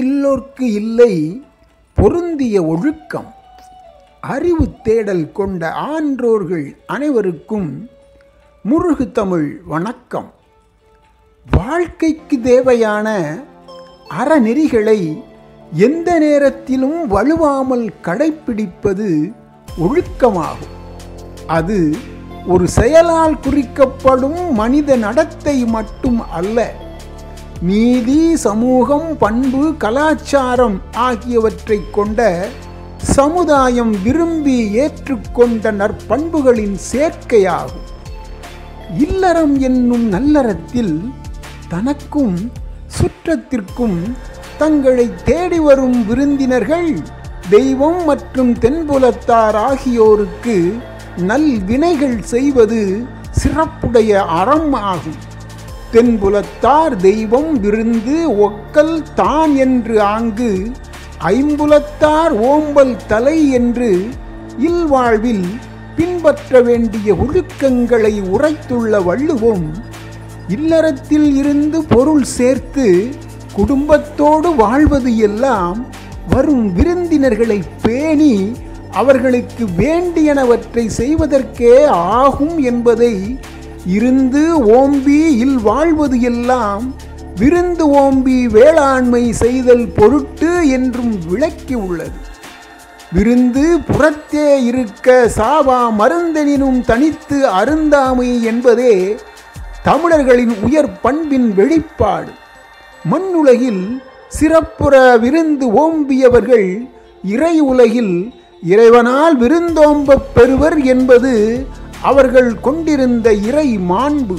விருந்தில்லோர்க்கு இல்லை பொருந்திய ஒழுக்கம் அறிவு தேடல் கொண்ட ஆன்றோர்கள் அனைவருக்கும் முருகு தமிழ் வணக்கம் வாழ்க்கைக்கு தேவையான அறநெறிகளை எந்த நேரத்திலும் வலுவாமல் கடைப்பிடிப்பது ஒழுக்கமாகும் அது ஒரு செயலால் குறிக்கப்படும் மனித நடத்தை மட்டும் அல்ல நீதி சமூகம் பண்பு கலாச்சாரம் ஆகியவற்றை கொண்ட சமுதாயம் விரும்பி ஏற்றுக்கொண்ட நற்பண்புகளின் சேர்க்கையாகும் இல்லறம் என்னும் நல்லறத்தில் தனக்கும் சுற்றத்திற்கும் தங்களை தேடி வரும் விருந்தினர்கள் தெய்வம் மற்றும் தென்புலத்தார் ஆகியோருக்கு நல் வினைகள் செய்வது சிறப்புடைய அறம் ஆகும் தென்புலத்தார் தெய்வம் விருந்து ஒக்கல் தான் என்று ஆங்கு ஐம்புலத்தார் ஓம்பல் தலை என்று இல்வாழ்வில் பின்பற்ற வேண்டிய ஒழுக்கங்களை உரைத்துள்ள வள்ளுவம் இல்லறத்தில் இருந்து பொருள் சேர்த்து குடும்பத்தோடு வாழ்வது எல்லாம் வரும் விருந்தினர்களை பேணி அவர்களுக்கு வேண்டியனவற்றை செய்வதற்கே ஆகும் என்பதை இருந்து ஓம்பி இல் வாழ்வது எல்லாம் விருந்து ஓம்பி வேளாண்மை செய்தல் பொருட்டு என்றும் விளக்கி உள்ளது விருந்து புறத்தே இருக்க சாவா மருந்தெனினும் தனித்து அருந்தாமை என்பதே தமிழர்களின் உயர் பண்பின் வெளிப்பாடு மண்ணுலகில் சிறப்புற விருந்து ஓம்பியவர்கள் இறை உலகில் இறைவனால் விருந்தோம்பப் பெறுவர் என்பது அவர்கள் கொண்டிருந்த இறை மாண்பு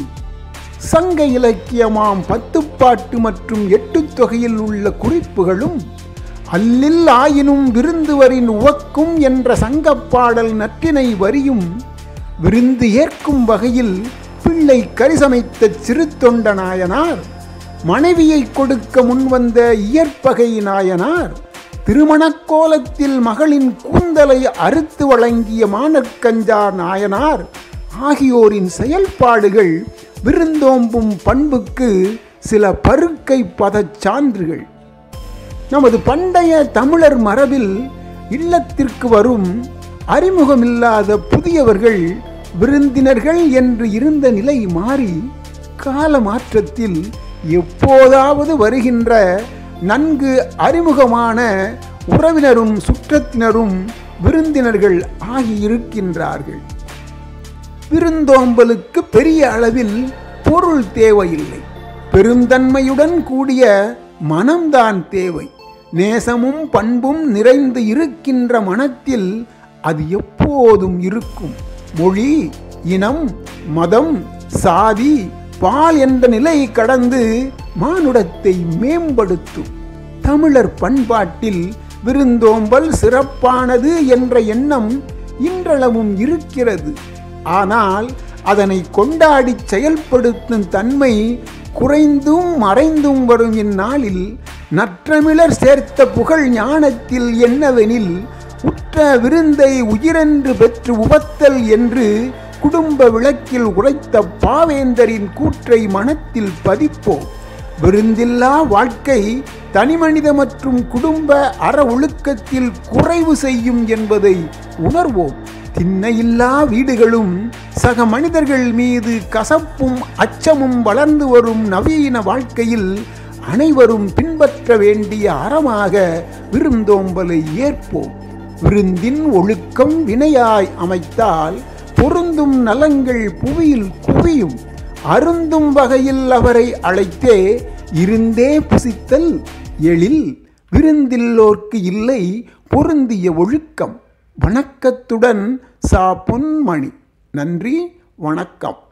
சங்க இலக்கியமாம் பத்துப்பாட்டு மற்றும் எட்டு தொகையில் உள்ள குறிப்புகளும் அல்லில் ஆயினும் விருந்துவரின் உவக்கும் என்ற சங்கப்பாடல் நற்றினை வரியும் விருந்து ஏற்கும் வகையில் பிள்ளை கரிசமைத்த சிறு தொண்ட நாயனார் மனைவியை கொடுக்க முன்வந்த இயற்பகை நாயனார் திருமணக் கோலத்தில் மகளின் கூந்தலை அறுத்து வழங்கிய மானற்கஞ்சார் நாயனார் ஆகியோரின் செயல்பாடுகள் விருந்தோம்பும் பண்புக்கு சில பருக்கை பதச் சான்றுகள் நமது பண்டைய தமிழர் மரபில் இல்லத்திற்கு வரும் அறிமுகமில்லாத புதியவர்கள் விருந்தினர்கள் என்று இருந்த நிலை மாறி கால மாற்றத்தில் எப்போதாவது வருகின்ற நன்கு அறிமுகமான உறவினரும் சுற்றத்தினரும் விருந்தினர்கள் ஆகியிருக்கின்றார்கள் விருந்தோம்பலுக்கு பெரிய அளவில் பொருள் தேவையில்லை பெருந்தன்மையுடன் கூடிய மனம்தான் தேவை நேசமும் பண்பும் நிறைந்து இருக்கின்ற மனத்தில் அது எப்போதும் இருக்கும் மொழி இனம் மதம் சாதி பால் என்ற நிலை கடந்து மானுடத்தை மேம்படுத்தும் தமிழர் பண்பாட்டில் விருந்தோம்பல் சிறப்பானது என்ற எண்ணம் இன்றளவும் இருக்கிறது ஆனால் அதனை கொண்டாடி செயல்படுத்தும் தன்மை குறைந்தும் மறைந்தும் வரும் இந்நாளில் நற்றமிழர் சேர்த்த புகழ் ஞானத்தில் என்னவெனில் உற்ற விருந்தை உயிரென்று பெற்று உவத்தல் என்று குடும்ப விளக்கில் உரைத்த பாவேந்தரின் கூற்றை மனத்தில் பதிப்போம் விருந்தில்லா வாழ்க்கை தனிமனித மற்றும் குடும்ப அற ஒழுக்கத்தில் குறைவு செய்யும் என்பதை உணர்வோம் திண்ணையில்லா வீடுகளும் சக மனிதர்கள் மீது கசப்பும் அச்சமும் வளர்ந்து வரும் நவீன வாழ்க்கையில் அனைவரும் பின்பற்ற வேண்டிய அறமாக விருந்தோம்பலை ஏற்போம் விருந்தின் ஒழுக்கம் வினையாய் அமைத்தால் பொருந்தும் நலங்கள் புவியில் குவியும் அருந்தும் வகையில் அவரை அழைத்தே இருந்தே புசித்தல் எழில் விருந்தில்லோர்க்கு இல்லை பொருந்திய ஒழுக்கம் வணக்கத்துடன் சா பொன்மணி நன்றி வணக்கம்